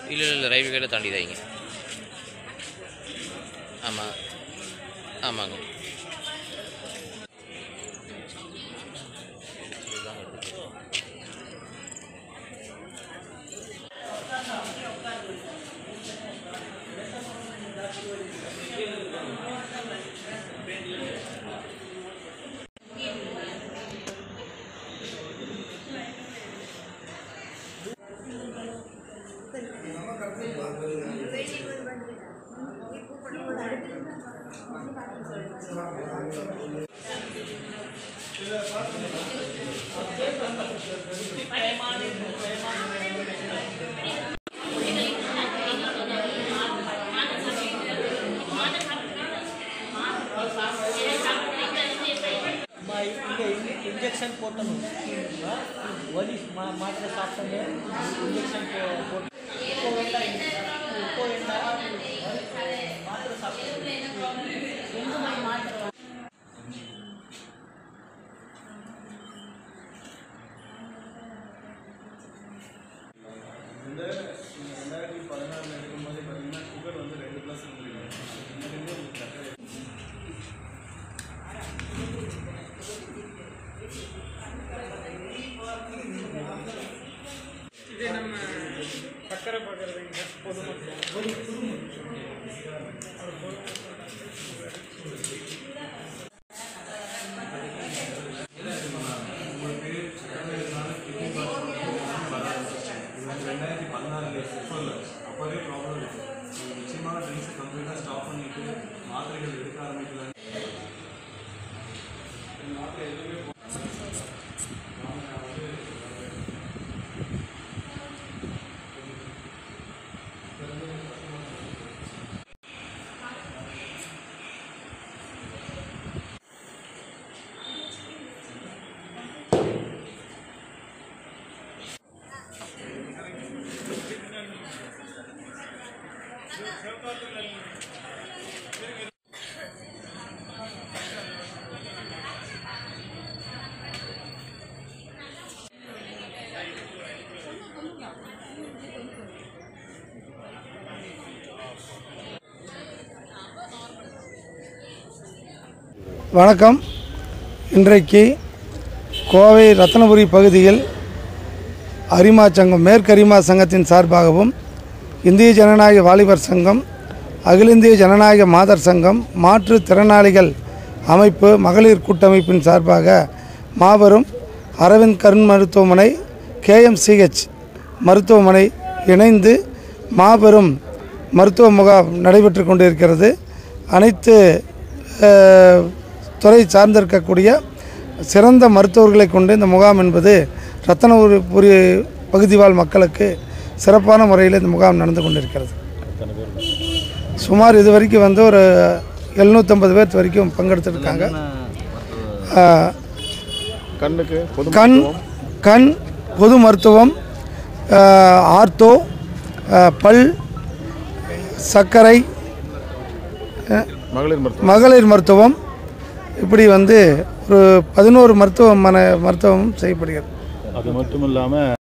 இல்லை இல்லை ரயில்வே கேட்டை தாண்டி தான் இங்க ஆமாம் ஆமாங்க మా ఇంకా ఇంజక్షన్ పోతాను వలి మా మాత్ర సాప్తంగా ఇంజక్షన్ పోతాను ఇంకో ఎండ ఇంకో ఎండ మాత్ర సాప్తంగా ఎందుకు మరి మాత్ర இந்த ரெண்டாயிரத்தி பதினாறுல எடுக்கும்போது பார்த்தீங்கன்னா சுகர் வந்து ரெண்டு ப்ளஸ் இருந்திருக்கு இன்னும் உங்களுக்கு சர்க்கரை இது நம்ம சக்கரை பார்க்குறதுங்க பொதுமக்கள் இது வந்து ரெண்டாயிரத்தி பதினாறுல பிஃபோரில் அப்போவே ப்ராப்ளம் இருக்கு நீங்க நிச்சயமாக ட்ரிங்க்ஸ் கம்ப்ளீட்டாக ஸ்டாப் பண்ணிட்டு மாத்திரைகள் எடுக்க ஆரம்பிக்கலாம் இந்த மாத்திரை எதுவுமே போ- நான் வந்து வணக்கம் இன்றைக்கு கோவை ரத்னபுரி பகுதியில் அரிமா சங்கம் மேற்கு அரிமா சங்கத்தின் சார்பாகவும் இந்திய ஜனநாயக வாலிபர் சங்கம் அகில இந்திய ஜனநாயக மாதர் சங்கம் மாற்றுத்திறனாளிகள் அமைப்பு மகளிர் கூட்டமைப்பின் சார்பாக மாபெரும் அரவிந்த் கண் மருத்துவமனை கேஎம்சிஹெச் மருத்துவமனை இணைந்து மாபெரும் மருத்துவ முகாம் நடைபெற்று கொண்டிருக்கிறது அனைத்து அஹ், துறை சார்ந்திருக்கக்கூடிய சிறந்த மருத்துவர்களை கொண்டு இந்த முகாம் என்பது ரத்தனபுரி பகுதி வாழ் மக்களுக்கு சிறப்பான முறையில் இந்த முகாம் நடந்து கொண்டிருக்கிறது சுமார் இது வரைக்கும் வந்து ஒரு எழுநூற்றம்பது பேர் வரைக்கும் பங்கெடுத்துருக்காங்க அஹ், கண்ணுக்கு பொது கண் கண் பொது மருத்துவம் அஹ், ஆர்த்தோ அஹ், பல் சர்க்கரை மகளிர் மருத்துவம் மகளிர் மருத்துவம் இப்படி வந்து ஒரு பதினோரு மருத்துவமனை மருத்துவம் செய்யப்படுகிறது அது மட்டும் இல்லாமல்